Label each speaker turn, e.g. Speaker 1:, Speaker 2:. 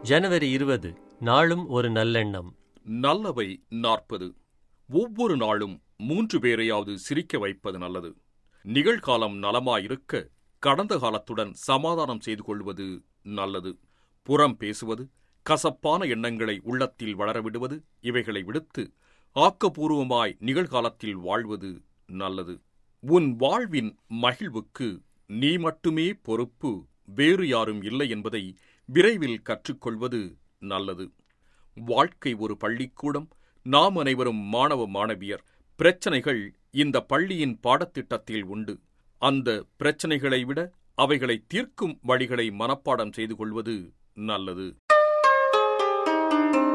Speaker 1: ஜனவரி இருபது நாளும் ஒரு நல்லெண்ணம்
Speaker 2: நல்லவை நாற்பது ஒவ்வொரு நாளும் மூன்று பேரையாவது சிரிக்க வைப்பது நல்லது நிகழ்காலம் நலமாயிருக்க கடந்த காலத்துடன் சமாதானம் செய்து கொள்வது நல்லது புறம் பேசுவது கசப்பான எண்ணங்களை உள்ளத்தில் வளரவிடுவது இவைகளை விடுத்து ஆக்கப்பூர்வமாய் நிகழ்காலத்தில் வாழ்வது நல்லது உன் வாழ்வின் மகிழ்வுக்கு நீ மட்டுமே பொறுப்பு வேறு யாரும் இல்லை என்பதை விரைவில் கற்றுக்கொள்வது நல்லது வாழ்க்கை ஒரு பள்ளிக்கூடம் நாம் அனைவரும் மாணவ மாணவியர் பிரச்சனைகள் இந்த பள்ளியின் பாடத்திட்டத்தில் உண்டு அந்த பிரச்சனைகளை விட அவைகளை தீர்க்கும் வழிகளை மனப்பாடம் செய்து கொள்வது நல்லது